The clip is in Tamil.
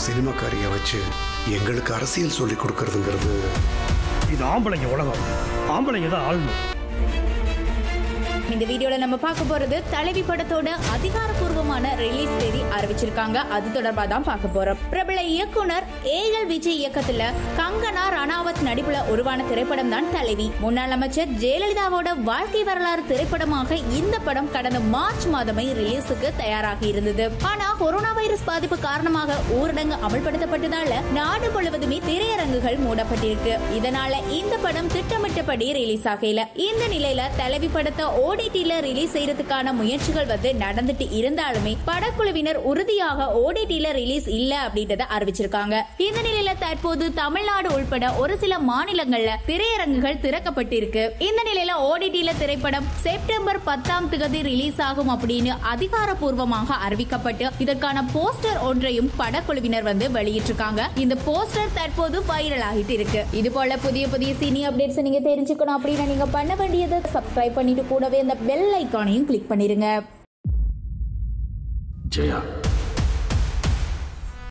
சினிமாக்காரிய வச்சு எங்களுக்கு அரசியல் சொல்லி கொடுக்கறதுங்கிறது இது ஆம்பளைங்க உலகம் ஆம்பளைங்க தான் ஆளணும் இந்த வீடியோல நம்ம பார்க்க போறது தலைவி படத்தோட அதிகாரப்பூர்வமான ரிலீஸ் தேதி அறிவிச்சிருக்காங்க அது தொடர்பா தான் பார்க்க போறோம் பிரபல இயக்குனர் ஏஎல் விஜய் இயக்கத்துல கங்கனா ரணாவத் நடிப்புல உருவான திரைப்படம் தான் தலைவி முன்னாள் அமைச்சர் ஜெயலலிதாவோட வாழ்க்கை வரலாறு திரைப்படமாக இந்த படம் கடந்த மார்ச் மாதமே ரிலீஸுக்கு தயாராகி இருந்தது ஆனா கொரோனா வைரஸ் பாதிப்பு காரணமாக ஊரடங்கு அமல்படுத்தப்பட்டதால நாடு முழுவதுமே திரையரங்குகள் மூடப்பட்டிருக்கு இதனால இந்த படம் திட்டமிட்டபடி ரிலீஸ் ஆகல இந்த நிலையில தலைவி படத்தை ஓடிடில ரிலீஸ் செய்யறதுக்கான முயற்சிகள் வந்து நடந்துட்டு இருந்தாலுமே படக்குழுவினர் உறுதியாக ஓடிடில ரிலீஸ் இல்ல அப்படின்றத அறிவிச்சிருக்காங்க இந்த நிலையில தற்போது தமிழ்நாடு உள்பட ஒரு சில மாநிலங்கள்ல திரையரங்குகள் திறக்கப்பட்டிருக்கு இந்த நிலையில ஓடிடில திரைப்படம் செப்டம்பர் பத்தாம் தேதி ரிலீஸ் ஆகும் அப்படின்னு அதிகாரப்பூர்வமாக அறிவிக்கப்பட்டு இதற்கான போஸ்டர் ஒன்றையும் படக்குழுவினர் வந்து வெளியிட்டிருக்காங்க இந்த போஸ்டர் தற்போது வைரல் ஆகிட்டு இருக்கு இது போல புதிய புதிய சினி அப்டேட்ஸ் நீங்க தெரிஞ்சுக்கணும் அப்படின்னா நீங்க பண்ண வேண்டியது சப்ஸ்கிரைப் பண்ணிட்டு கூடவே இந்த பெல் ஐக்கானையும் கிளிக் பண்ணிருங்க ஜெயா